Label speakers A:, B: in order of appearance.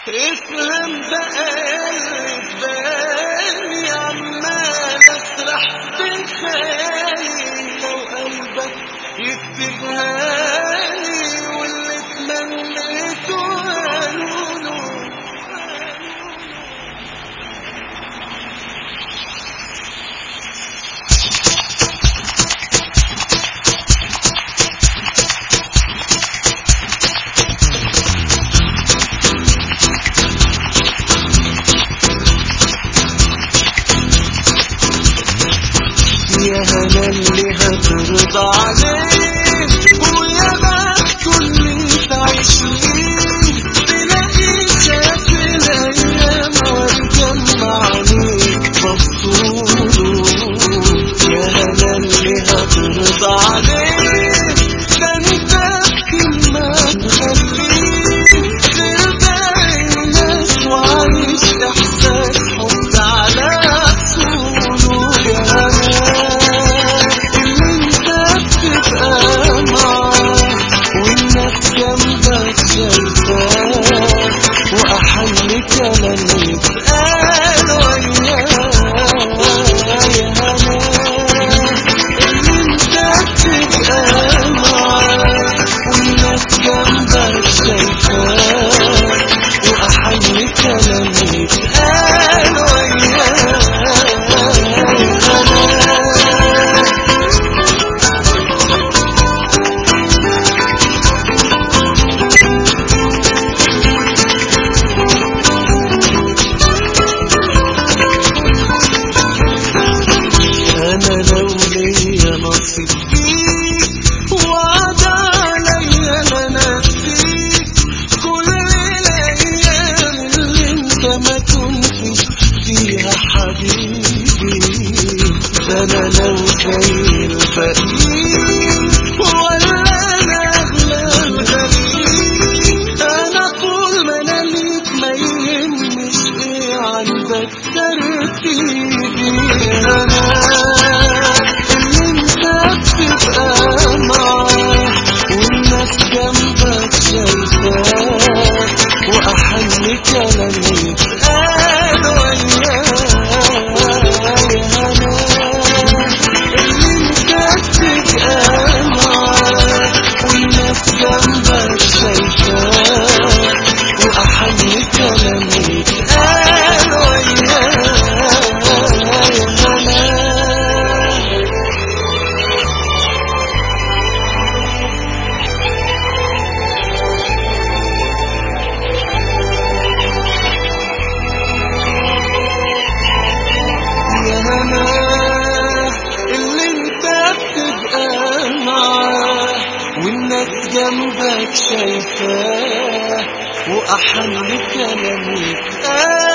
A: افهم بقى اللي في بالي عمال اسرح في خيالي لو قلبك يكتبها لي واللي تمنيته قالوله يا هلا اللي هترضى عليه ويا بخت اللي تعيش ليه تلاقي شاف الايام وتجمع عليك مبسوط يا هلا اللي هترضى عليه ده انت بكلمة تخليه ترجع الناس وعايش احساس حب على اصوله يا هلا اللي انت بتبقى معاه والناس جنبك شايفاه واحن كلام يتقال وياه يا هلا اللي انت بتبقى معاه والناس جنبك شايفاه واحن كلام يتقال وياه يا هلا انا لو ليا نصيب فيك وعد عليا انا نسيك كل الايام اللي انت ما كنتش فيها حبيبي ده انا لو زي الفقير ولا انا اغلى الغريب انا طول ما انا ليك ما يهمش ايه عندك ترتيبي انا اللي انت بتبقى معاه والناس جنبك شايفاه واحن كلام يتقال وياه يا هلا اللي انت بتبقى معاه والناس جنبك شايفاه واحن كلام يتقال وياه يا هلا يا هنا اللي انت بتبقى معاه والناس جنبك شايفاه واحن كلام يتقال